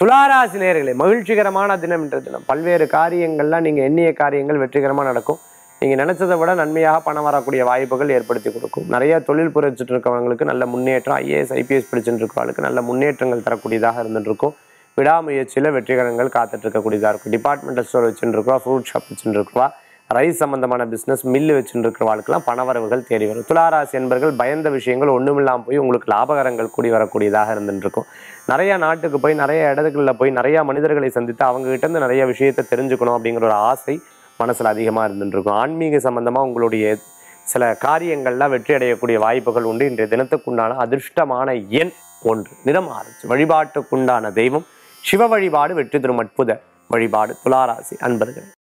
துளாராசி நேயர்களே மகிழ்ச்சிகரமான தினம் என்ற தினம் பல்வேறு காரியங்கள்லாம் நீங்கள் எண்ணிய காரியங்கள் வெற்றிகரமாக நடக்கும் நீங்கள் நினைச்சதை விட நன்மையாக பணம் வரக்கூடிய வாய்ப்புகள் ஏற்படுத்தி கொடுக்கும் நிறைய தொழில் புரிச்சிட்டு இருக்கவங்களுக்கு நல்ல முன்னேற்றம் ஐஏஎஸ் ஐபிஎஸ் படிச்சுட்டு இருக்கவங்களுக்கு நல்ல முன்னேற்றங்கள் தரக்கூடியதாக இருந்துட்டு இருக்கும் விடாமுயற்சியில் வெற்றிகரங்கள் காத்துட்டு இருக்கக்கூடியதாக இருக்கும் டிபார்ட்மெண்டல் ஸ்டோர் வச்சுட்டு இருக்கவா ஃப்ரூட் ஷாப் வச்சுட்டு இருக்கவா ரைஸ் சம்பந்தமான பிஸ்னஸ் மில்லு வச்சுட்டு இருக்கிறவாளுக்கெல்லாம் பணவரவுகள் தேடி வரும் துளாராசி என்பர்கள் பயந்த விஷயங்கள் ஒன்றுமில்லாமல் போய் உங்களுக்கு லாபகரங்கள் கூடி வரக்கூடியதாக இருந்துட்டு இருக்கும் நிறைய நாட்டுக்கு போய் நிறைய இடத்துகளில் போய் நிறைய மனிதர்களை சந்தித்து அவங்க கிட்ட இருந்து நிறைய விஷயத்தை தெரிஞ்சுக்கணும் அப்படிங்கிற ஒரு ஆசை மனசில் அதிகமாக இருந்துட்டு இருக்கும் ஆன்மீக சம்பந்தமாக உங்களுடைய சில காரியங்கள்லாம் வெற்றி அடையக்கூடிய வாய்ப்புகள் உண்டு இன்றைய தினத்துக்குண்டான அதிர்ஷ்டமான எண் ஒன்று நிறம் ஆரஞ்சு வழிபாட்டுக்குண்டான தெய்வம் சிவ வழிபாடு வெற்றி தரும் அற்புத வழிபாடு துளாராசி அன்பர்களே